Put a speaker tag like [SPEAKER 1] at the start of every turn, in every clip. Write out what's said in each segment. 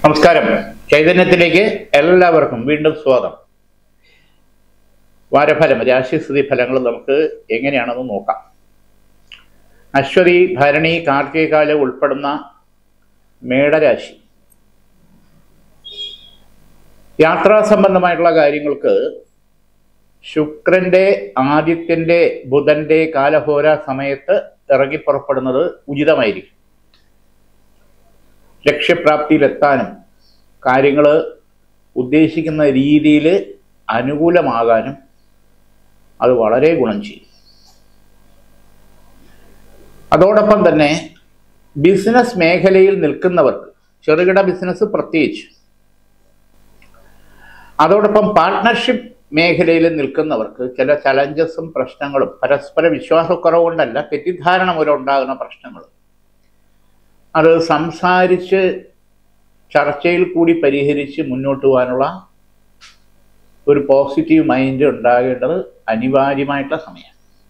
[SPEAKER 1] നമസ്കാരം ചൈതന്യത്തിലേക്ക് എല്ലാവർക്കും വീണ്ടും സ്വാഗതം വാരഫലം രാശിസ്ഥിതി ഫലങ്ങൾ നമുക്ക് എങ്ങനെയാണെന്ന് നോക്കാം അശ്വതി ഭരണി കാർത്തികാല ഉൾപ്പെടുന്ന മേടരാശി യാത്രാ സംബന്ധമായിട്ടുള്ള കാര്യങ്ങൾക്ക് ശുക്രന്റെ ആദിത്യന്റെ ബുധന്റെ കാലഹോര സമയത്ത് ഇറങ്ങിപ്പുറപ്പെടുന്നത് ഉചിതമായിരിക്കും ലക്ഷ്യപ്രാപ്തിയിലെത്താനും കാര്യങ്ങൾ ഉദ്ദേശിക്കുന്ന രീതിയിൽ അനുകൂലമാകാനും അത് വളരെ ഗുണം ചെയ്യും അതോടൊപ്പം തന്നെ ബിസിനസ് മേഖലയിൽ നിൽക്കുന്നവർക്ക് ചെറുകിട ബിസിനസ് പ്രത്യേകിച്ച് അതോടൊപ്പം പാർട്ട്ണർഷിപ്പ് മേഖലയിൽ നിൽക്കുന്നവർക്ക് ചില ചലഞ്ചസും പ്രശ്നങ്ങളും പരസ്പര വിശ്വാസക്കുറവ് കൊണ്ടല്ല തെറ്റിദ്ധാരണ മൂലം ഉണ്ടാകുന്ന പ്രശ്നങ്ങൾ അത് സംസാരിച്ച് ചർച്ചയിൽ കൂടി പരിഹരിച്ച് മുന്നോട്ട് പോകാനുള്ള ഒരു പോസിറ്റീവ് മൈൻഡ് ഉണ്ടാകേണ്ടത് അനിവാര്യമായിട്ടുള്ള സമയം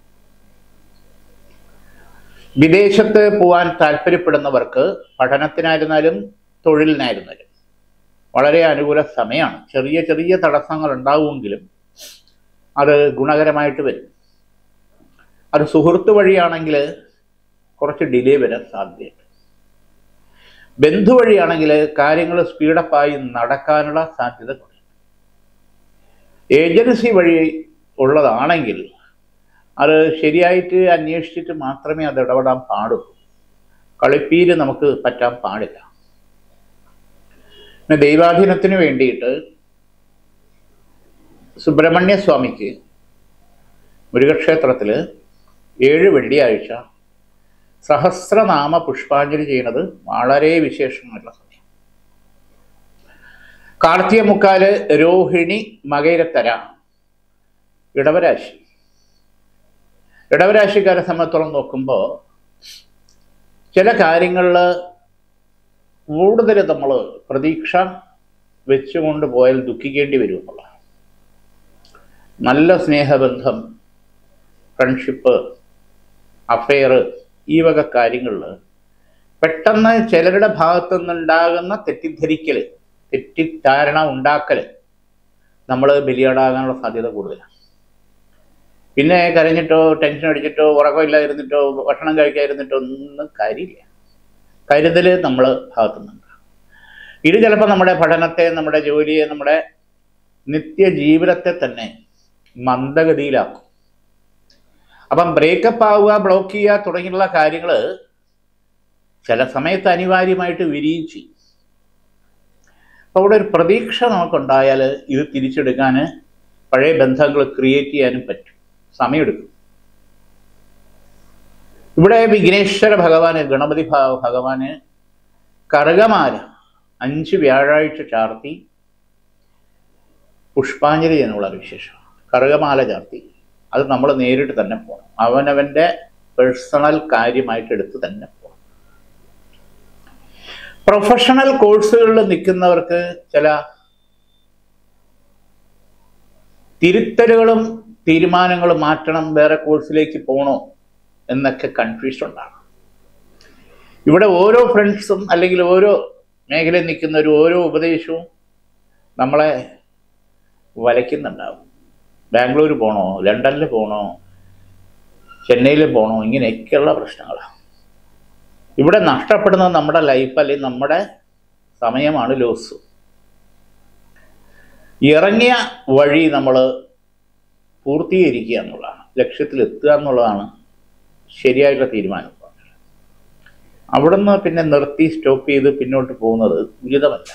[SPEAKER 1] വിദേശത്ത് പോകാൻ താല്പര്യപ്പെടുന്നവർക്ക് പഠനത്തിനായിരുന്നാലും തൊഴിലിനായിരുന്നാലും വളരെ അനുകൂല സമയമാണ് ചെറിയ ചെറിയ തടസ്സങ്ങൾ ഉണ്ടാവുമെങ്കിലും അത് ഗുണകരമായിട്ട് വരും അത് സുഹൃത്ത് വഴിയാണെങ്കിൽ കുറച്ച് ഡിലേ വരാൻ സാധ്യതയുണ്ട് ബന്ധു വഴിയാണെങ്കിൽ കാര്യങ്ങൾ സ്പീഡപ്പായി നടക്കാനുള്ള സാധ്യത കുറയും ഏജൻസി വഴി ഉള്ളതാണെങ്കിൽ അത് ശരിയായിട്ട് അന്വേഷിച്ചിട്ട് മാത്രമേ അത് ഇടപെടാൻ പാടുള്ളൂ കളിപ്പീര് നമുക്ക് പറ്റാൻ പാടില്ല പിന്നെ ദൈവാധീനത്തിന് വേണ്ടിയിട്ട് സുബ്രഹ്മണ്യ സ്വാമിക്ക് മുരുകക്ഷേത്രത്തിൽ ഏഴ് വെള്ളിയാഴ്ച സഹസ്രനാമ പുഷ്പാഞ്ജലി ചെയ്യുന്നത് വളരെ വിശേഷമായിട്ടുള്ള സമയം കാർത്തിക മുക്കാല് രോഹിണി മകൈരത്തര ഇടവരാശി ഇടവരാശിക്കാരെ സംബന്ധിച്ചോളം നോക്കുമ്പോൾ ചില കാര്യങ്ങളിൽ കൂടുതൽ നമ്മൾ പ്രതീക്ഷ വെച്ചുകൊണ്ട് പോയാൽ ദുഃഖിക്കേണ്ടി വരും എന്നുള്ളതാണ് നല്ല സ്നേഹബന്ധം ഫ്രണ്ട്ഷിപ്പ് അഫെയർ ഈ വക കാര്യങ്ങളിൽ പെട്ടെന്ന് ചിലരുടെ ഭാഗത്തു നിന്നുണ്ടാകുന്ന തെറ്റിദ്ധരിക്കൽ തെറ്റിദ്ധാരണ ഉണ്ടാക്കൽ നമ്മൾ ബലിയാടാകാനുള്ള സാധ്യത കൂടുതലാണ് പിന്നെ കരഞ്ഞിട്ടോ ടെൻഷൻ അടിച്ചിട്ടോ ഉറക്കമില്ലാതിരുന്നിട്ടോ ഭക്ഷണം കഴിക്കാതിരുന്നിട്ടോ ഒന്നും കാര്യമില്ല കരുതൽ നമ്മൾ ഭാഗത്തുനിന്നുണ്ട് ഇത് ചിലപ്പോൾ നമ്മുടെ പഠനത്തെ നമ്മുടെ ജോലിയെ നമ്മുടെ നിത്യജീവിതത്തെ തന്നെ മന്ദഗതിയിലാക്കും അപ്പം ബ്രേക്കപ്പ് ആവുക ബ്ലോക്ക് ചെയ്യുക തുടങ്ങിയുള്ള കാര്യങ്ങൾ ചില സമയത്ത് അനിവാര്യമായിട്ട് വിരിയും ചെയ്യും അപ്പോൾ അവിടെ ഒരു പ്രതീക്ഷ നമുക്കുണ്ടായാൽ ഇത് തിരിച്ചെടുക്കാൻ പഴയ ബന്ധങ്ങൾ ക്രിയേറ്റ് ചെയ്യാനും പറ്റും സമയമെടുക്കും ഇവിടെ വിഘ്നേശ്വര ഭഗവാന് ഗണപതി ഭ- ഭഗവാന് കറുകമാല അഞ്ച് വ്യാഴാഴ്ച ചാർത്തി പുഷ്പാഞ്ജലി എന്നുള്ള വിശേഷം കറുകമാല ചാർത്തി അത് നമ്മൾ നേരിട്ട് തന്നെ പോകണം അവനവൻ്റെ പേഴ്സണൽ കാര്യമായിട്ട് എടുത്ത് തന്നെ പോകണം പ്രൊഫഷണൽ കോഴ്സുകളിൽ നിൽക്കുന്നവർക്ക് ചില തിരുത്തലുകളും തീരുമാനങ്ങളും മാറ്റണം വേറെ കോഴ്സിലേക്ക് പോകണോ എന്നൊക്കെ കൺഫ്യൂഷൻ ഉണ്ടാകും ഇവിടെ ഓരോ ഫ്രണ്ട്സും അല്ലെങ്കിൽ ഓരോ മേഖലയിൽ നിൽക്കുന്ന ഒരു ഓരോ ഉപദേശവും നമ്മളെ വലയ്ക്കുന്നുണ്ടാവും ബാംഗ്ലൂർ പോകണോ ലണ്ടനിൽ പോകണോ ചെന്നൈയിൽ പോകണോ ഇങ്ങനെയൊക്കെയുള്ള പ്രശ്നങ്ങളാണ് ഇവിടെ നഷ്ടപ്പെടുന്നത് നമ്മുടെ ലൈഫ് അല്ലെങ്കിൽ നമ്മുടെ സമയമാണ് ലോസ് ഇറങ്ങിയ വഴി നമ്മൾ പൂർത്തീകരിക്കുക എന്നുള്ളതാണ് ലക്ഷ്യത്തിലെത്തുക എന്നുള്ളതാണ് ശരിയായിട്ടുള്ള തീരുമാനം അവിടുന്ന് പിന്നെ നിർത്തി സ്റ്റോപ്പ് ചെയ്ത് പിന്നോട്ട് പോകുന്നത് ഉചിതമല്ല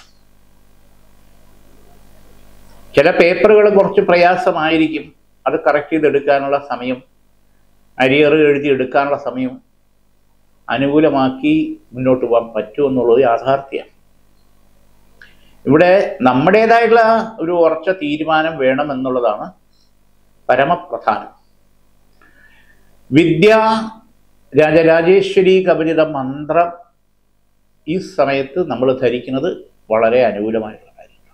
[SPEAKER 1] ചില പേപ്പറുകൾ കുറച്ച് പ്രയാസമായിരിക്കും അത് കറക്റ്റ് ചെയ്തെടുക്കാനുള്ള സമയം അരിയർ എഴുതി എടുക്കാനുള്ള സമയം അനുകൂലമാക്കി മുന്നോട്ട് പോകാൻ പറ്റുമെന്നുള്ളത് യാഥാർത്ഥ്യമാണ് ഇവിടെ നമ്മുടേതായിട്ടുള്ള ഒരു ഉറച്ച തീരുമാനം വേണമെന്നുള്ളതാണ് പരമപ്രധാനം വിദ്യ രാജരാജേശ്വരി കവചിത മന്ത്രം ഈ സമയത്ത് നമ്മൾ ധരിക്കുന്നത് വളരെ അനുകൂലമായിട്ടുള്ള കാര്യമാണ്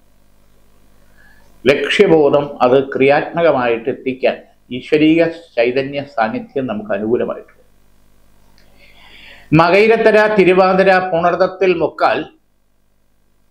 [SPEAKER 1] ലക്ഷ്യബോധം അത് ക്രിയാത്മകമായിട്ട് എത്തിക്കാൻ ഈശ്വരീയ ചൈതന്യ സാന്നിധ്യം നമുക്ക് അനുകൂലമായിട്ടുണ്ട് മകൈരത്തര തിരുവാതിര പുണർദത്തിൽ മുക്കാൽ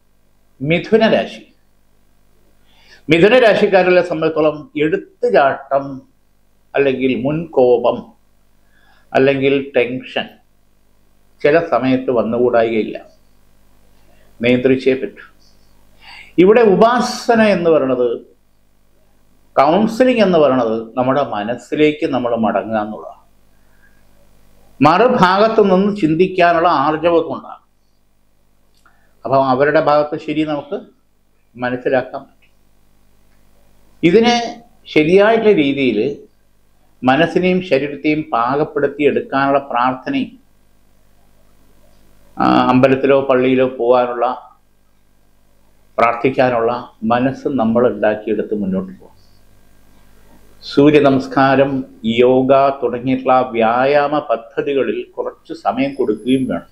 [SPEAKER 1] മിഥുന രാശി മിഥുന രാശിക്കാരെ സംബന്ധിച്ചോളം എടുത്തുചാട്ടം അല്ലെങ്കിൽ മുൻകോപം അല്ലെങ്കിൽ ടെൻഷൻ ചില സമയത്ത് വന്നുകൂടായികയില്ല നിയന്ത്രിച്ചേ പറ്റൂ ഇവിടെ ഉപാസന എന്ന് പറയുന്നത് കൗൺസിലിംഗ് എന്ന് പറയുന്നത് നമ്മുടെ മനസ്സിലേക്ക് നമ്മൾ മടങ്ങുക എന്നുള്ളതാണ് മറുഭാഗത്തു നിന്ന് ചിന്തിക്കാനുള്ള ആർജവം കൊണ്ടാണ് അപ്പം അവരുടെ ഭാഗത്ത് ശരി നമുക്ക് മനസ്സിലാക്കാൻ പറ്റും ഇതിനെ ശരിയായിട്ടുള്ള രീതിയിൽ മനസ്സിനെയും ശരീരത്തെയും പാകപ്പെടുത്തി എടുക്കാനുള്ള പ്രാർത്ഥനയും ആ, അമ്പലത്തിലോ പള്ളിയിലോ പോകാനുള്ള പ്രാർത്ഥിക്കാനുള്ള മനസ്സ് നമ്മൾ ഉണ്ടാക്കിയെടുത്ത് മുന്നോട്ട് പോകും സൂര്യ നമസ്കാരം യോഗ തുടങ്ങിയിട്ടുള്ള വ്യായാമ പദ്ധതികളിൽ കുറച്ച് സമയം കൊടുക്കുകയും വേണം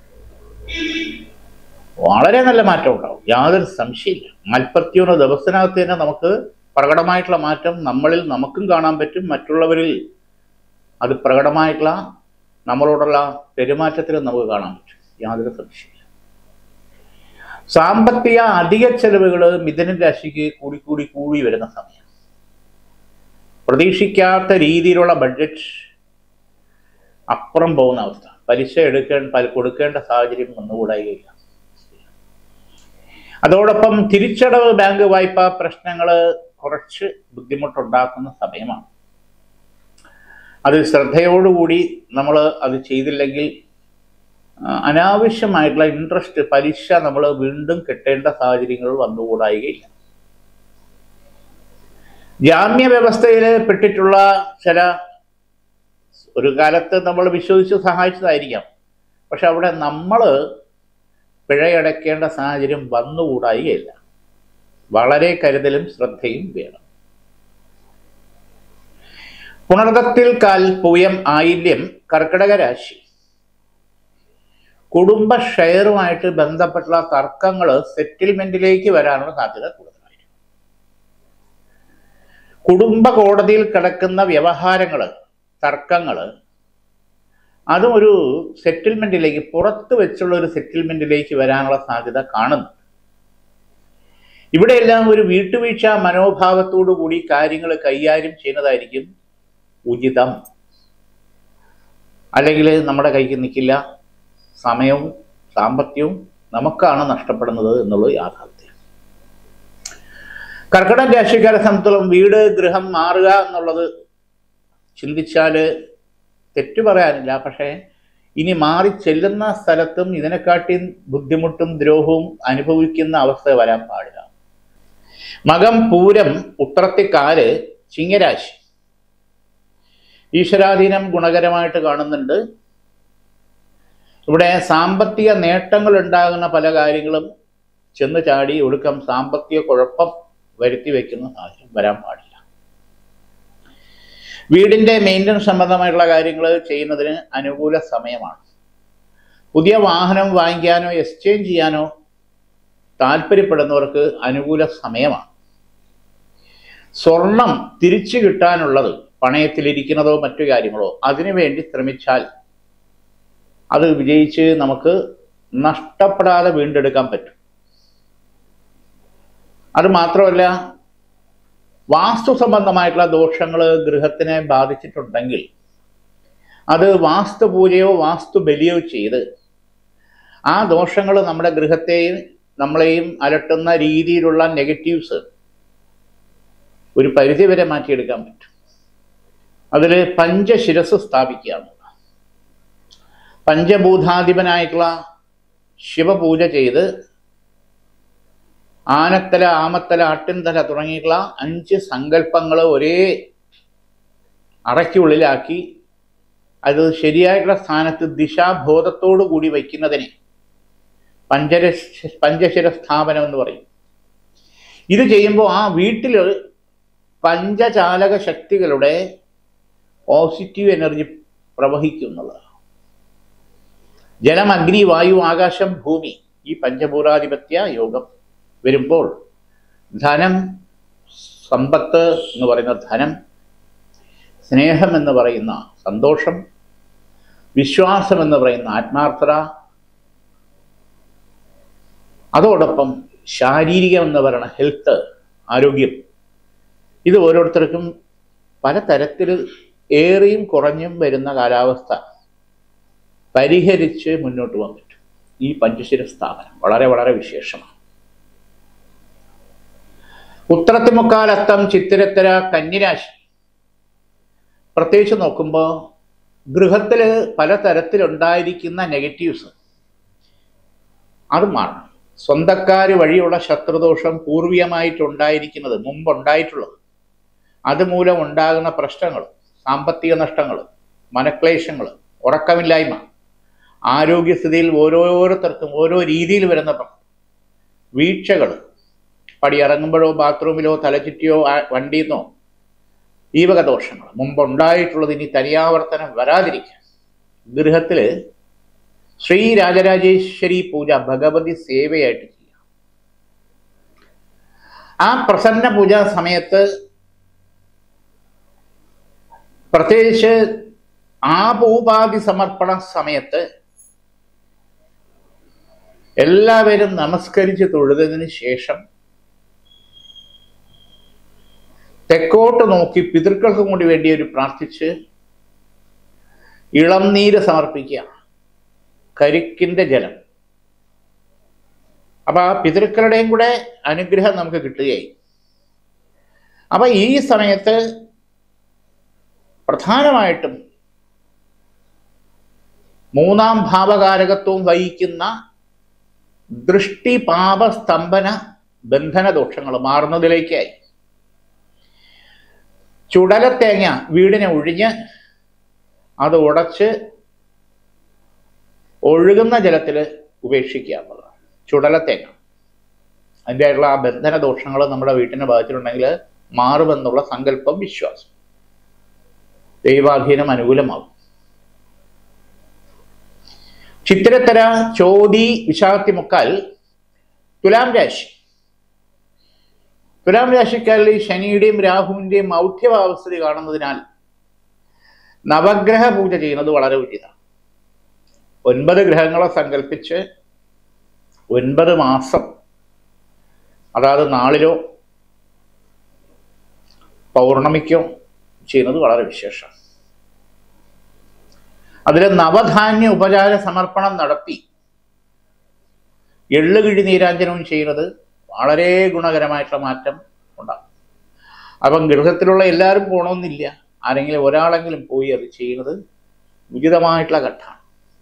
[SPEAKER 1] വളരെ നല്ല മാറ്റം ഉണ്ടാവും യാതൊരു സംശയമില്ല നാൽപ്പത്തിയൊന്ന് ദിവസത്തിനകത്ത് തന്നെ നമുക്ക് പ്രകടമായിട്ടുള്ള മാറ്റം നമ്മളിൽ നമുക്കും കാണാൻ പറ്റും മറ്റുള്ളവരിൽ അത് പ്രകടമായിട്ടുള്ള നമ്മളോടുള്ള പെരുമാറ്റത്തിലും നമുക്ക് കാണാൻ പറ്റും യാതൊരു സംശയമില്ല സാമ്പത്തിക അധിക ചെലവുകൾ മിഥുന രാശിക്ക് കൂടി കൂടി കൂടി വരുന്ന സമയം പ്രതീക്ഷിക്കാത്ത രീതിയിലുള്ള ബഡ്ജറ്റ് അപ്പുറം പോകുന്ന അവസ്ഥ പലിശ എടുക്കേണ്ട പല- കൊടുക്കേണ്ട സാഹചര്യം വന്നുകൂടായികയില്ല അതോടൊപ്പം തിരിച്ചടവ് ബാങ്ക് വായ്പ പ്രശ്നങ്ങൾ കുറച്ച് ബുദ്ധിമുട്ടുണ്ടാക്കുന്ന സമയമാണ് അത് ശ്രദ്ധയോടുകൂടി നമ്മൾ അത് ചെയ്തില്ലെങ്കിൽ ആ, അനാവശ്യമായിട്ടുള്ള ഇൻട്രസ്റ്റ് പലിശ നമ്മൾ വീണ്ടും കെട്ടേണ്ട സാഹചര്യങ്ങൾ വന്നുകൂടായികയില്ല ജാമ്യ വ്യവസ്ഥയിൽ പെട്ടിട്ടുള്ള ചില ഒരു കാലത്ത് നമ്മൾ വിശ്വസിച്ച് സഹായിച്ചതായിരിക്കാം പക്ഷെ അവിടെ നമ്മൾ പിഴയടയ്ക്കേണ്ട സാഹചര്യം വന്നുകൂടായികയില്ല വളരെ കരുതലും ശ്രദ്ധയും വേണം പുണർദത്തിൽ കാൽ പൂയം ആയില്യം കർക്കിടക രാശി കുടുംബ ഷെയറുമായിട്ട് ബന്ധപ്പെട്ടുള്ള തർക്കങ്ങൾ സെറ്റിൽമെന്റിലേക്ക് വരാനുള്ള സാധ്യത കൂടുതലായിരിക്കും കുടുംബ കോടതിയിൽ കിടക്കുന്ന വ്യവഹാരങ്ങൾ തർക്കങ്ങൾ അതും ഒരു സെറ്റിൽമെന്റിലേക്ക് പുറത്ത് വെച്ചുള്ള ഒരു സെറ്റിൽമെന്റിലേക്ക് വരാനുള്ള സാധ്യത കാണുന്നു ഇവിടെയെല്ലാം ഒരു വീട്ടുവീഴ്ച മനോഭാവത്തോടു കൂടി കാര്യങ്ങൾ കൈകാര്യം ചെയ്യുന്നതായിരിക്കും ഉചിതം അല്ലെങ്കിൽ നമ്മുടെ കൈക്ക് നിൽക്കില്ല സമയവും സാമ്പത്തികവും നമുക്കാണ് നഷ്ടപ്പെടുന്നത് എന്നുള്ളത് യാഥാർത്ഥ്യം കർക്കിടക രാശിക്കാരെ സംബന്ധിച്ചോളം വീട് ഗൃഹം മാറുക എന്നുള്ളത് ചിന്തിച്ചാൽ തെറ്റു പറയാനില്ല പക്ഷേ ഇനി മാറി ചെല്ലുന്ന സ്ഥലത്തും ഇതിനെക്കാട്ടി ബുദ്ധിമുട്ടും ദ്രോഹവും അനുഭവിക്കുന്ന അവസ്ഥ വരാൻ പാടില്ല മകം പൂരം ഉത്രത്തിക്കാല് ചിങ്ങരാശി ഈശ്വരാധീനം ഗുണകരമായിട്ട് കാണുന്നുണ്ട് ഇവിടെ സാമ്പത്തിക നേട്ടങ്ങൾ ഉണ്ടാകുന്ന പല കാര്യങ്ങളും ചെന്ന് ചാടി ഒടുക്കം സാമ്പത്തിക കുഴപ്പം വരുത്തി വെക്കുന്ന സാഹചര്യം വരാൻ പാടില്ല വീടിന്റെ മെയിൻ്റനൻസ് സംബന്ധമായിട്ടുള്ള കാര്യങ്ങൾ ചെയ്യുന്നതിന് അനുകൂല സമയമാണ് പുതിയ വാഹനം വാങ്ങിക്കാനോ എക്സ്ചേഞ്ച് ചെയ്യാനോ താല്പര്യപ്പെടുന്നവർക്ക് അനുകൂല സമയമാണ് സ്വർണം തിരിച്ചു കിട്ടാനുള്ളത് പണയത്തിലിരിക്കുന്നതോ മറ്റു കാര്യങ്ങളോ അതിനുവേണ്ടി ശ്രമിച്ചാൽ അത് വിജയിച്ച് നമുക്ക് നഷ്ടപ്പെടാതെ വീണ്ടെടുക്കാൻ പറ്റും അത് മാത്രമല്ല വാസ്തു സംബന്ധമായിട്ടുള്ള ദോഷങ്ങൾ ഗൃഹത്തിനെ ബാധിച്ചിട്ടുണ്ടെങ്കിൽ അത് വാസ്തു പൂജയോ വാസ്തു ബലിയോ ചെയ്ത് ആ ദോഷങ്ങൾ നമ്മുടെ ഗൃഹത്തെയും നമ്മളെയും അലട്ടുന്ന രീതിയിലുള്ള നെഗറ്റീവ്സ് ഒരു പരിധി വരെ മാറ്റിയെടുക്കാൻ പറ്റും അതിൽ പഞ്ചശിരസ് സ്ഥാപിക്കുകയാണ് പഞ്ചഭൂതാധിപനായിട്ടുള്ള ശിവപൂജ ചെയ്ത് ആനത്തല ആമത്തല ആട്ടിൻതല തുടങ്ങിയിട്ടുള്ള അഞ്ച് സങ്കല്പങ്ങൾ ഒരേ അറയ്ക്കുള്ളിലാക്കി അത് ശരിയായിട്ടുള്ള സ്ഥാനത്ത് ദിശാബോധത്തോടു കൂടി വയ്ക്കുന്നതിനെ പഞ്ചര പഞ്ചശിര സ്ഥാപനം എന്ന് പറയും ഇത് ചെയ്യുമ്പോൾ ആ വീട്ടിൽ പഞ്ചചാലക ശക്തികളുടെ പോസിറ്റീവ് എനർജി പ്രവഹിക്കുന്നുള്ളതാണ് ജലം അഗ്നി വായു ആകാശം ഭൂമി ഈ പഞ്ചഭൂതാധിപത്യ യോഗം വരുമ്പോൾ ധനം സമ്പത്ത് എന്ന് പറയുന്ന ധനം സ്നേഹം എന്ന് പറയുന്ന സന്തോഷം വിശ്വാസം എന്ന് പറയുന്ന ആത്മാർത്ഥത അതോടൊപ്പം ശാരീരികം എന്ന് പറയുന്ന ഹെൽത്ത് ആരോഗ്യം ഇത് ഓരോരുത്തർക്കും പലതരത്തിൽ ഏറിയും കുറഞ്ഞും വരുന്ന കാലാവസ്ഥ പരിഹരിച്ച് മുന്നോട്ട് പോകാൻ പറ്റും ഈ പഞ്ചശിര സ്ഥാപനം വളരെ വളരെ വിശേഷമാണ് ഉത്രത്തിമുക്കാലത്തം ചിത്തിരത്തര കന്നിരാശി പ്രത്യേകിച്ച് നോക്കുമ്പോൾ ഗൃഹത്തിൽ പലതരത്തിലുണ്ടായിരിക്കുന്ന നെഗറ്റീവ്സ് അത് മാറണം സ്വന്തക്കാർ വഴിയുള്ള ശത്രുദോഷം പൂർവീയമായിട്ടുണ്ടായിരിക്കുന്നത് മുമ്പുണ്ടായിട്ടുള്ളത് അതുമൂലം ഉണ്ടാകുന്ന പ്രശ്നങ്ങൾ സാമ്പത്തിക നഷ്ടങ്ങൾ മനക്ലേശങ്ങൾ ഉറക്കമില്ലായ്മ ആരോഗ്യസ്ഥിതിയിൽ ഓരോരുത്തർക്കും ഓരോ രീതിയിൽ വരുന്ന വീഴ്ചകൾ പടിയിറങ്ങുമ്പോഴോ ബാത്റൂമിലോ തലചുറ്റിയോ വണ്ടിയിൽ നിന്നോ ഈ വക ദോഷങ്ങൾ മുമ്പുണ്ടായിട്ടുള്ളത് ഇനി തനിയാവർത്തനം വരാതിരിക്കാൻ ഗൃഹത്തിൽ ശ്രീ രാജരാജേശ്വരി പൂജ ഭഗവതി സേവയായിട്ട് ചെയ്യാം ആ പ്രസന്ന പൂജ സമയത്ത് പ്രത്യേകിച്ച് ആപൂപാതി സമർപ്പണ സമയത്ത് എല്ലാവരും നമസ്കരിച്ച് തൊഴുതതിന് ശേഷം തെക്കോട്ട് നോക്കി പിതൃക്കൾക്കും കൂടി വേണ്ടി ഒരു പ്രാർത്ഥിച്ച് ഇളം നീര് സമർപ്പിക്കുക കരിക്കിന്റെ ജലം അപ്പൊ ആ പിതൃക്കളുടെയും കൂടെ അനുഗ്രഹം നമുക്ക് കിട്ടുകയായി അപ്പൊ ഈ സമയത്ത് പ്രധാനമായിട്ടും മൂന്നാം ഭാവകാരകത്വം വഹിക്കുന്ന ദൃഷ്ടി പാപ സ്തംഭന ബന്ധന ദോഷങ്ങൾ മാറുന്നതിലേക്കായി ചുടലത്തേങ്ങ വീടിനെ ഒഴിഞ്ഞ് അത് ഉടച്ച് ഒഴുകുന്ന ജലത്തിൽ ഉപേക്ഷിക്കുക എന്നുള്ളതാണ് ചുടലത്തേങ്ങ അതിൻ്റെ ആയിട്ടുള്ള ആ ബന്ധന ദോഷങ്ങൾ നമ്മുടെ വീട്ടിനെ ബാധിച്ചിട്ടുണ്ടെങ്കിൽ മാറുമെന്നുള്ള സങ്കല്പം വിശ്വാസം ദൈവാധീനം അനുകൂലമാകും ചിത്തിരത്തര ചോതി വിശാഖത്തി മുക്കാൽ തുലാം രാശി തുലാം രാശിക്കാരിൽ ശനിയുടെയും രാഹുവിൻ്റെയും മൗഢ്യഭാവസ്ഥിതി കാണുന്നതിനാൽ നവഗ്രഹ പൂജ ചെയ്യുന്നത് വളരെ ഉചിതമാണ് ഒൻപത് ഗ്രഹങ്ങളെ സങ്കല്പിച്ച് ഒൻപത് മാസം അതായത് നാളിലോ പൗർണമിക്കോ ചെയ്യുന്നത് വളരെ വിശേഷം അതിൽ നവധാന്യ ഉപചാര സമർപ്പണം നടത്തി എള്ളുകിഴി നീരാഞ്ജനവും ചെയ്യുന്നത് വളരെ ഗുണകരമായിട്ടുള്ള മാറ്റം ഉണ്ടാകും അപ്പം ഗൃഹത്തിലുള്ള എല്ലാവരും പോകണമെന്നില്ല ആരെങ്കിലും ഒരാളെങ്കിലും പോയി അത് ചെയ്യുന്നത് ഉചിതമായിട്ടുള്ള ഘട്ടമാണ്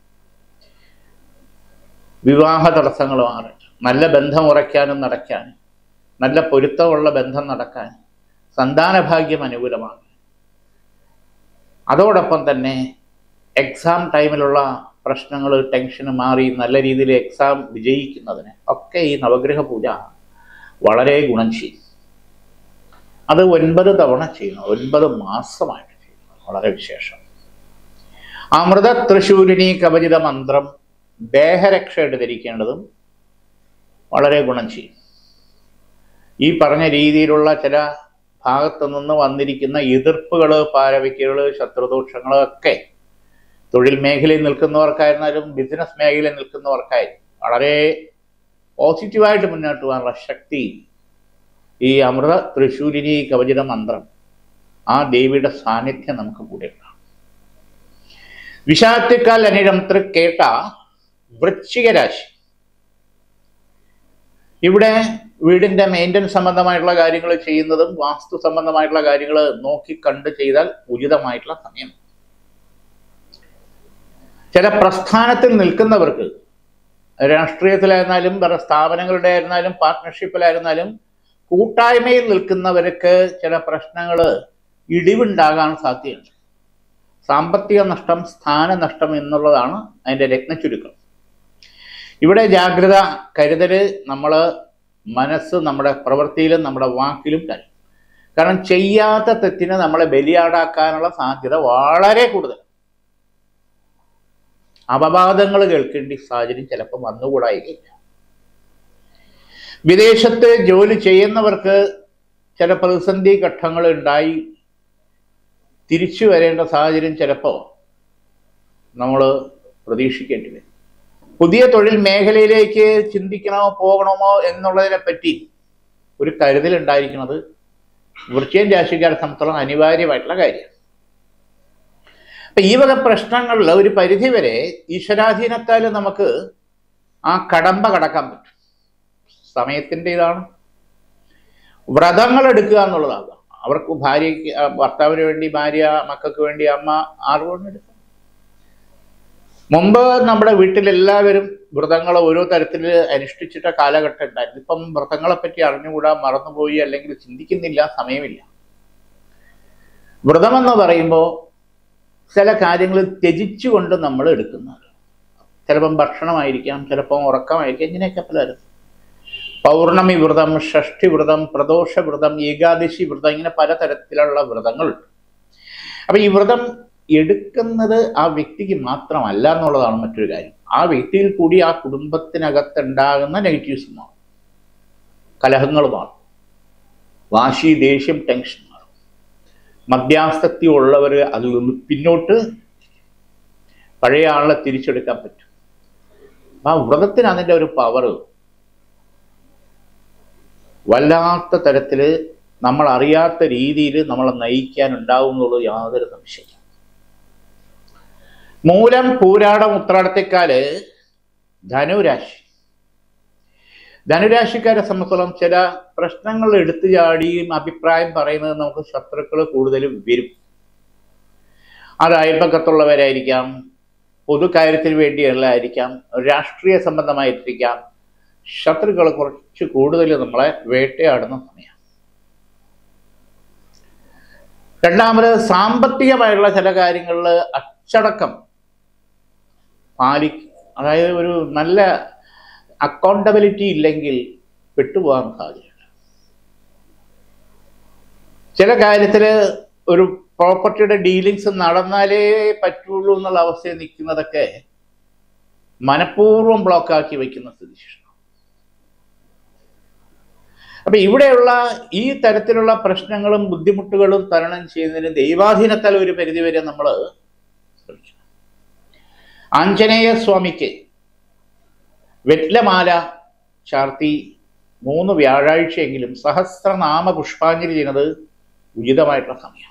[SPEAKER 1] വിവാഹ തടസ്സങ്ങൾ മാറാൻ നല്ല ബന്ധം ഉറയ്ക്കാനും നടക്കാനും നല്ല പൊരുത്തമുള്ള ബന്ധം നടക്കാൻ സന്താനഭാഗ്യം അനുകൂലമാണ് അതോടൊപ്പം തന്നെ എക്സാം ടൈമിലുള്ള പ്രശ്നങ്ങൾ ടെൻഷൻ മാറി നല്ല രീതിയിൽ എക്സാം വിജയിക്കുന്നതിന് ഒക്കെ ഈ നവഗ്രഹ പൂജ വളരെ ഗുണം ചെയ്യും അത് ഒൻപത് തവണ ചെയ്യണം ഒൻപത് മാസമായിട്ട് ചെയ്യണം വളരെ വിശേഷം അമൃത തൃശൂരിണി കവചിത മന്ത്രം ദേഹരക്ഷയായിട്ട് ധരിക്കേണ്ടതും വളരെ ഗുണം ചെയ്യും ഈ പറഞ്ഞ രീതിയിലുള്ള ചില ഭാഗത്തു നിന്ന് വന്നിരിക്കുന്ന എതിർപ്പുകൾ പാരവയ്ക്കുകൾ ശത്രുദോഷങ്ങൾ ഒക്കെ തൊഴിൽ മേഖലയിൽ നിൽക്കുന്നവർക്കായിരുന്നാലും ബിസിനസ് മേഖലയിൽ നിൽക്കുന്നവർക്കായാലും വളരെ പോസിറ്റീവായിട്ട് മുന്നോട്ട് പോകാനുള്ള ശക്തി ഈ അമൃത തൃശൂരിനി കവചിത മന്ത്രം ആ ദേവിയുടെ സാന്നിധ്യം നമുക്ക് കൂടെ ഉണ്ടാകും വിഷാത്തിക്കാൽ അനിഴം തൃക്കേട്ട വൃശ്ചിക രാശി ഇവിടെ വീടിന്റെ മെയിൻ്റനൻസ് സംബന്ധമായിട്ടുള്ള കാര്യങ്ങൾ ചെയ്യുന്നതും വാസ്തു സംബന്ധമായിട്ടുള്ള കാര്യങ്ങൾ നോക്കി കണ്ട് ചെയ്താൽ ഉചിതമായിട്ടുള്ള സമയം ചില പ്രസ്ഥാനത്തിൽ നിൽക്കുന്നവർക്ക് രാഷ്ട്രീയത്തിലായിരുന്നാലും വേറെ സ്ഥാപനങ്ങളുടെ ആയിരുന്നാലും പാർട്ട്ണർഷിപ്പിലായിരുന്നാലും കൂട്ടായ്മയിൽ നിൽക്കുന്നവർക്ക് ചില പ്രശ്നങ്ങൾ ഇടിവുണ്ടാകാൻ സാധ്യതയുണ്ട് സാമ്പത്തിക നഷ്ടം സ്ഥാനനഷ്ടം എന്നുള്ളതാണ് അതിൻ്റെ രത്നച്ചുരുക്കം ഇവിടെ ജാഗ്രത കരുതല് നമ്മൾ മനസ്സ് നമ്മുടെ പ്രവൃത്തിയിലും നമ്മുടെ വാക്കിലും കാര്യം കാരണം ചെയ്യാത്ത തെറ്റിന് നമ്മളെ ബലിയാടാക്കാനുള്ള സാധ്യത വളരെ കൂടുതൽ അപവാദങ്ങൾ കേൾക്കേണ്ട സാഹചര്യം ചിലപ്പോൾ വന്നുകൂടായികയില്ല വിദേശത്ത് ജോലി ചെയ്യുന്നവർക്ക് ചില പ്രതിസന്ധി ഘട്ടങ്ങൾ ഉണ്ടായി തിരിച്ചു വരേണ്ട സാഹചര്യം ചിലപ്പോൾ നമ്മൾ പ്രതീക്ഷിക്കേണ്ടി വരും പുതിയ തൊഴിൽ മേഖലയിലേക്ക് ചിന്തിക്കണമോ പോകണമോ എന്നുള്ളതിനെ പറ്റി ഒരു കരുതൽ ഉണ്ടായിരിക്കുന്നത് വൃശ്ചികൻ രാശിക്കാരെ സംബന്ധിച്ചോളം അനിവാര്യമായിട്ടുള്ള കാര്യമാണ് അപ്പൊ ഈ വക പ്രശ്നങ്ങളിൽ ഒരു പരിധിവരെ ഈശ്വരാധീനത്താൽ നമുക്ക് ആ കടമ്പ കടക്കാൻ പറ്റും സമയത്തിന്റെ ഇതാണ് വ്രതങ്ങൾ എടുക്കുക എന്നുള്ളതാണ് അവർക്ക് ഭാര്യയ്ക്ക് ആ, ഭർത്താവിന് വേണ്ടി ഭാര്യ മക്കൾക്ക് വേണ്ടി അമ്മ ആർക്കും എടുക്കും മുമ്പ് നമ്മുടെ വീട്ടിലെല്ലാവരും വ്രതങ്ങൾ ഓരോ തരത്തിൽ അനുഷ്ഠിച്ചിട്ട കാലഘട്ടം ഉണ്ടായിരുന്നു ഇപ്പം വ്രതങ്ങളെ പറ്റി അറിഞ്ഞുകൂടാ മറന്നുപോയി അല്ലെങ്കിൽ ചിന്തിക്കുന്നില്ല സമയമില്ല വ്രതമെന്ന് പറയുമ്പോൾ ചില കാര്യങ്ങൾ ത്യജിച്ചുകൊണ്ട് നമ്മൾ എടുക്കുന്നത് ചിലപ്പം ഭക്ഷണമായിരിക്കാം ചിലപ്പം ഉറക്കമായിരിക്കാം ഇങ്ങനെയൊക്കെ പലരും പൗർണമി വ്രതം ഷഷ്ഠി വ്രതം പ്രദോഷ വ്രതം ഏകാദശി വ്രതം ഇങ്ങനെ പലതരത്തിലുള്ള വ്രതങ്ങളുണ്ട് അപ്പൊ ഈ വ്രതം എടുക്കുന്നത് ആ വ്യക്തിക്ക് മാത്രമല്ല എന്നുള്ളതാണ് മറ്റൊരു കാര്യം ആ വ്യക്തിയിൽ കൂടി ആ കുടുംബത്തിനകത്തുണ്ടാകുന്ന നെഗറ്റീവ്സ് മാറും കലഹങ്ങൾ മാറും വാശി ദേഷ്യം ടെൻഷൻ മാറും മധ്യാസക്തി ഉള്ളവർ അതിൽ നിന്ന് പിന്നോട്ട് പഴയ ആളെ തിരിച്ചെടുക്കാൻ പറ്റും അപ്പൊ ആ വ്രതത്തിന് അതിൻ്റെ ഒരു പവർ വല്ലാത്ത തരത്തിൽ നമ്മൾ അറിയാത്ത രീതിയിൽ നമ്മളെ നയിക്കാൻ ഉണ്ടാവും എന്നുള്ളത് യാതൊരു സംശയമില്ല മൂലം പൂരാടം ഉത്രാടത്തെക്കാല് ധനുരാശി ധനുരാശിക്കാരെ സംബന്ധിച്ചോളം ചില പ്രശ്നങ്ങൾ എടുത്തു ചാടിയും അഭിപ്രായം പറയുന്നത് നമുക്ക് ശത്രുക്കൾ കൂടുതലും വരും അത് അയൽപ്പക്കത്തുള്ളവരായിരിക്കാം പൊതുകാര്യത്തിന് വേണ്ടിയുള്ളതായിരിക്കാം രാഷ്ട്രീയ സംബന്ധമായിരിക്കാം ശത്രുക്കൾ കുറച്ച് കൂടുതൽ നമ്മളെ വേട്ടയാടുന്ന സമയം രണ്ടാമത് സാമ്പത്തികമായുള്ള ചില കാര്യങ്ങളിൽ അച്ചടക്കം പാലി അതായത് ഒരു നല്ല അക്കൗണ്ടബിലിറ്റി ഇല്ലെങ്കിൽ പെട്ടുപോകാൻ സാധ്യതയുണ്ട് ചില കാര്യത്തിൽ ഒരു പ്രോപ്പർട്ടിയുടെ ഡീലിങ്സ് നടന്നാലേ പറ്റുള്ളൂ എന്നുള്ള അവസ്ഥയിൽ നിൽക്കുന്നതൊക്കെ മനഃപൂർവ്വം ബ്ലോക്കാക്കി വയ്ക്കുന്ന സ്ഥിതിവിശേഷം അപ്പൊ ഇവിടെയുള്ള ഈ തരത്തിലുള്ള പ്രശ്നങ്ങളും ബുദ്ധിമുട്ടുകളും തരണം ചെയ്യുന്നതിന് ദൈവാധീനത്താൽ ഒരു പരിധിവരെ നമ്മൾ ശ്രമിക്കണം ആഞ്ജനേയ സ്വാമിക്ക് വെറ്റ്ലമാല ചാർത്തി മൂന്ന് വ്യാഴാഴ്ചയെങ്കിലും സഹസ്രനാമ പുഷ്പാഞ്ജലി ചെയ്യുന്നത് ഉചിതമായിട്ടുള്ള സമയം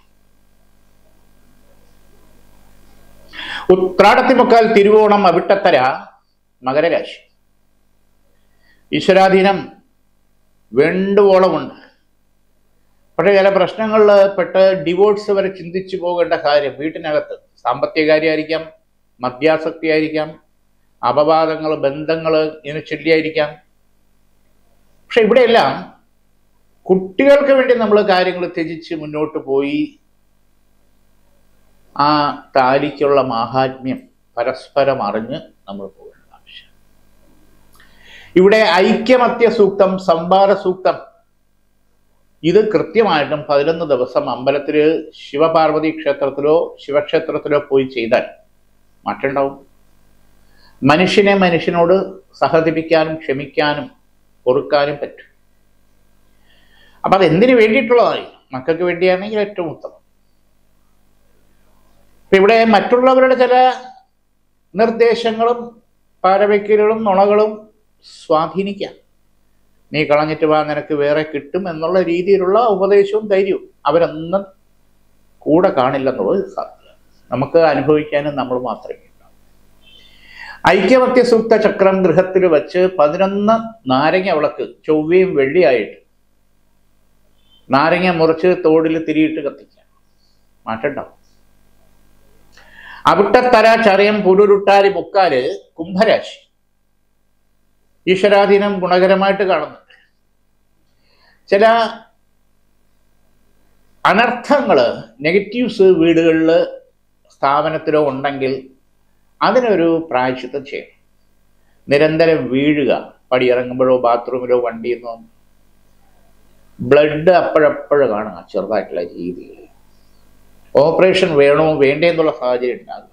[SPEAKER 1] ഉത്രാടത്തിമുക്കാൽ തിരുവോണം അവിട്ടത്തര മകരരാശി ഈശ്വരാധീനം വേണ്ടുവോളമുണ്ട് പക്ഷേ ചില പ്രശ്നങ്ങളിൽ പെട്ട് ഡിവോഴ്സ് വരെ ചിന്തിച്ചു പോകേണ്ട കാര്യം വീട്ടിനകത്ത് സാമ്പത്തിക കാര്യമായിരിക്കാം മദ്യാസക്തി ആയിരിക്കാം അപവാദങ്ങൾ ബന്ധങ്ങൾ ഇങ്ങനെ ചൊല്ലിയായിരിക്കാം പക്ഷെ ഇവിടെയെല്ലാം കുട്ടികൾക്ക് വേണ്ടി നമ്മൾ കാര്യങ്ങൾ ത്യജിച്ച് മുന്നോട്ട് പോയി ആ താലിക്കുള്ള മാഹാത്മ്യം പരസ്പരം അറിഞ്ഞ് നമ്മൾ പോകേണ്ട ആവശ്യം ഇവിടെ ഐക്യമത്യ സൂക്തം സംവാര സൂക്തം ഇത് കൃത്യമായിട്ടും പതിനൊന്ന് ദിവസം അമ്പലത്തിൽ ശിവപാർവതി ക്ഷേത്രത്തിലോ ശിവക്ഷേത്രത്തിലോ പോയി ചെയ്താൽ മാറ്റമുണ്ടാവും മനുഷ്യനെ മനുഷ്യനോട് സഹതിപ്പിക്കാനും ക്ഷമിക്കാനും പൊറുക്കാനും പറ്റും അപ്പൊ അത് എന്തിനു വേണ്ടിയിട്ടുള്ളതായി മക്കൾക്ക് വേണ്ടിയാണെങ്കിൽ ഏറ്റവും ഉത്തമം ഇപ്പൊ ഇവിടെ മറ്റുള്ളവരുടെ ചില നിർദ്ദേശങ്ങളും പാരവയ്ക്കലുകളും നുണകളും സ്വാധീനിക്കാം നീ കളഞ്ഞിട്ട് വാ നിനക്ക് വേറെ കിട്ടും എന്നുള്ള രീതിയിലുള്ള ഉപദേശവും ധൈര്യവും അവരൊന്നും കൂടെ കാണില്ലെന്നുള്ളത് സാധ്യത നമുക്ക് അനുഭവിക്കാനും നമ്മൾ മാത്രമേ ഉണ്ടാവൂ ഐക്യമത്യ സൂക്ത ചക്രം ഗൃഹത്തിൽ വെച്ച് പതിനൊന്ന് നാരങ്ങ വിളക്ക് ചൊവ്വയും വെള്ളിയായിട്ട് നാരങ്ങ മുറിച്ച് തോടിൽ തിരിയിട്ട് കത്തിക്കാം മാറ്റണ്ടാവും അവിട്ടത്തര ചറയം പുരുരുട്ടാരി മുക്കാല് കുംഭരാശി ഈശ്വരാധീനം ഗുണകരമായിട്ട് കാണുന്നുണ്ട് ചില അനർത്ഥങ്ങൾ നെഗറ്റീവ്സ് വീടുകളിൽ സ്ഥാപനത്തിലോ ഉണ്ടെങ്കിൽ അതിനൊരു പ്രായശ്ചിത്തം ചെയ്യണം നിരന്തരം വീഴുക പടിയിറങ്ങുമ്പോഴോ ബാത്റൂമിലോ വണ്ടിയിൽ നിന്നോ ബ്ലഡ് അപ്പോഴപ്പോഴും കാണുക ചെറുതായിട്ടുള്ള രീതിയിൽ ഓപ്പറേഷൻ വേണോ വേണ്ടേ എന്നുള്ള സാഹചര്യം ഉണ്ടാകുക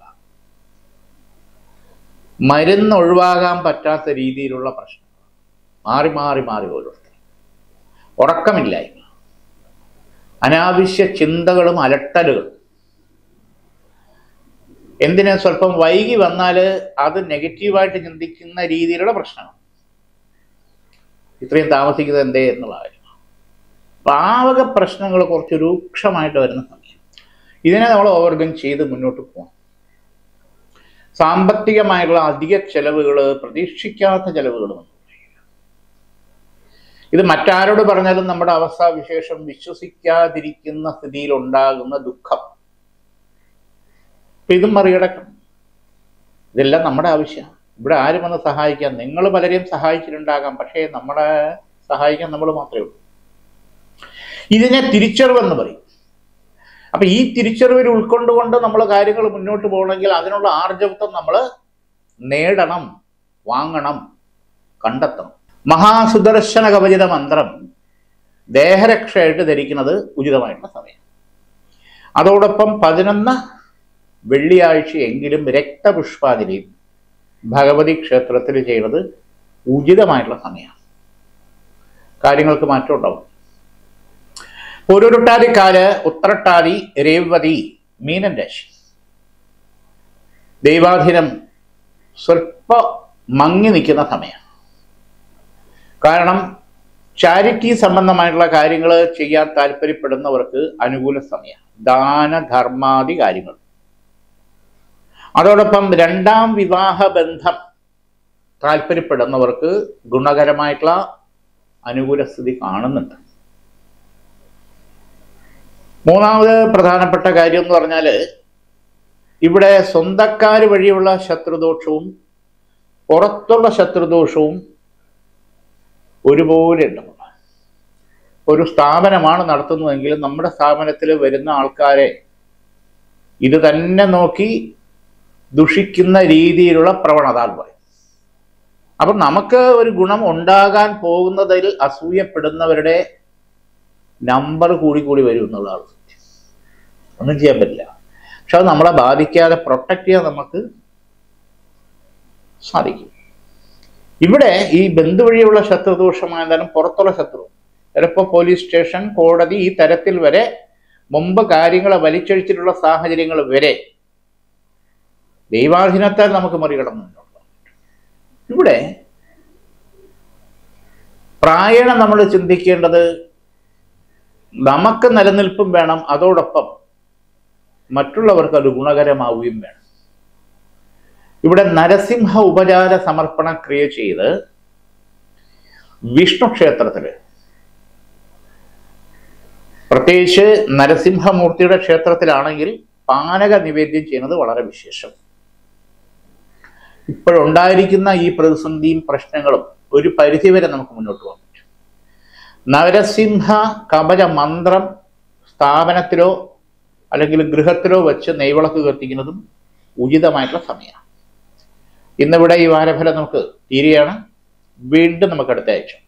[SPEAKER 1] മരുന്ന് ഒഴിവാകാൻ പറ്റാത്ത രീതിയിലുള്ള പ്രശ്നം മാറി മാറി മാറി ഓരോരുത്തർ ഉറക്കമില്ലായ്മ അനാവശ്യ ചിന്തകളും അലട്ടലുകളും എന്തിന് സ്വല്പം വൈകി വന്നാൽ അത് നെഗറ്റീവായിട്ട് ചിന്തിക്കുന്ന രീതിയിലുള്ള പ്രശ്നമാണ് ഇത്രയും താമസിക്കുന്നത് എന്തേ എന്നുള്ള കാര്യം പാവക പ്രശ്നങ്ങൾ കുറച്ച് രൂക്ഷമായിട്ട് വരുന്ന സമയം ഇതിനെ നമ്മൾ ഓവർകം ചെയ്ത് മുന്നോട്ട് പോകണം സാമ്പത്തികമായിട്ടുള്ള അധിക ചെലവുകൾ പ്രതീക്ഷിക്കാത്ത ചെലവുകൾ വന്നു ഇത് മറ്റാരോട് പറഞ്ഞാലും നമ്മുടെ അവസ്ഥാവിശേഷം വിശ്വസിക്കാതിരിക്കുന്ന സ്ഥിതിയിൽ ഉണ്ടാകുന്ന ദുഃഖം അപ്പൊ ഇതും മറികടക്കണം ഇതെല്ലാം നമ്മുടെ ആവശ്യമാണ് ഇവിടെ ആരും വന്ന് സഹായിക്കാൻ നിങ്ങൾ പലരെയും സഹായിച്ചിട്ടുണ്ടാകാം പക്ഷേ നമ്മളെ സഹായിക്കാൻ നമ്മൾ മാത്രമേ ഉള്ളൂ ഇതിനെ തിരിച്ചറിവെന്ന് പറയും അപ്പൊ ഈ തിരിച്ചറിവിൽ ഉൾക്കൊണ്ടുകൊണ്ട് നമ്മൾ കാര്യങ്ങൾ മുന്നോട്ട് പോകണമെങ്കിൽ അതിനുള്ള ആർജവത്വം നമ്മൾ നേടണം വാങ്ങണം കണ്ടെത്തണം മഹാസുദർശന കവചിത മന്ത്രം ദേഹരക്ഷയായിട്ട് ധരിക്കുന്നത് ഉചിതമായിട്ടുള്ള സമയം അതോടൊപ്പം പതിനൊന്ന് വെള്ളിയാഴ്ചയെങ്കിലും രക്തപുഷ്പാഞ്ജലി ഭഗവതി ക്ഷേത്രത്തിൽ ചെയ്യുന്നത് ഉചിതമായിട്ടുള്ള സമയമാണ് കാര്യങ്ങൾക്ക് മാറ്റം ഉണ്ടാവും പൊരുരുട്ടാതിക്കാല് ഉത്രട്ടാതി രേവതി മീനൻ രാശി ദൈവാധീനം സ്വല്പ മങ്ങി നിൽക്കുന്ന സമയം കാരണം ചാരിറ്റി സംബന്ധമായിട്ടുള്ള കാര്യങ്ങൾ ചെയ്യാൻ താല്പര്യപ്പെടുന്നവർക്ക് അനുകൂല സമയം ദാനധർമാദി കാര്യങ്ങൾ അതോടൊപ്പം രണ്ടാം വിവാഹ ബന്ധം താല്പര്യപ്പെടുന്നവർക്ക് ഗുണകരമായിട്ടുള്ള അനുകൂല സ്ഥിതി കാണുന്നുണ്ട് മൂന്നാമത് പ്രധാനപ്പെട്ട കാര്യം എന്ന് പറഞ്ഞാൽ ഇവിടെ സ്വന്തക്കാർ വഴിയുള്ള ശത്രുദോഷവും പുറത്തുള്ള ശത്രുദോഷവും ഒരുപോലെ ഉണ്ടാവും ഒരു സ്ഥാപനമാണ് നടത്തുന്നതെങ്കിൽ നമ്മുടെ സ്ഥാപനത്തിൽ വരുന്ന ആൾക്കാരെ ഇത് തന്നെ നോക്കി ദുഷിക്കുന്ന രീതിയിലുള്ള പ്രവണത പറയും അപ്പം നമുക്ക് ഒരു ഗുണം ഉണ്ടാകാൻ പോകുന്നതിൽ അസൂയപ്പെടുന്നവരുടെ നമ്പർ കൂടി കൂടി വരും എന്നുള്ളതാണ് സത്യം ഒന്നും ചെയ്യാൻ പറ്റില്ല പക്ഷെ അത് നമ്മളെ ബാധിക്കാതെ പ്രൊട്ടക്ട് ചെയ്യാൻ നമുക്ക് സാധിക്കും ഇവിടെ ഈ ബന്ധു വഴിയുള്ള ശത്രുദോഷമായാലും പുറത്തുള്ള ശത്രു ചിലപ്പോൾ പോലീസ് സ്റ്റേഷൻ കോടതി ഈ തരത്തിൽ വരെ മുമ്പ് കാര്യങ്ങളെ വലിച്ചഴിച്ചിട്ടുള്ള സാഹചര്യങ്ങൾ വരെ ദൈവാധീനത്താൽ നമുക്ക് മറികടന്നുണ്ട് ഇവിടെ പ്രായണ നമ്മൾ ചിന്തിക്കേണ്ടത് നമുക്ക് നിലനിൽപ്പും വേണം അതോടൊപ്പം മറ്റുള്ളവർക്ക് അത് ഗുണകരമാവുകയും വേണം ഇവിടെ നരസിംഹ ഉപചാര സമർപ്പണ ക്രിയ ചെയ്ത് വിഷ്ണു ക്ഷേത്രത്തില് പ്രത്യേകിച്ച് നരസിംഹമൂർത്തിയുടെ ക്ഷേത്രത്തിലാണെങ്കിൽ പാനക നിവേദ്യം ചെയ്യുന്നത് വളരെ വിശേഷം ഇപ്പോഴുണ്ടായിരിക്കുന്ന ഈ പ്രതിസന്ധിയും പ്രശ്നങ്ങളും ഒരു പരിധിവരെ നമുക്ക് മുന്നോട്ട് പോകാൻ പറ്റും നരസിംഹ കവച മന്ത്രം സ്ഥാപനത്തിലോ അല്ലെങ്കിൽ ഗൃഹത്തിലോ വെച്ച് നെയ്വിളക്ക് കത്തിക്കുന്നതും ഉചിതമായിട്ടുള്ള സമയമാണ് ഇന്നിവിടെ ഈ വാരഫലം നമുക്ക് തീരുകയാണ് വീണ്ടും നമുക്ക് അടുത്ത ആഴ്ച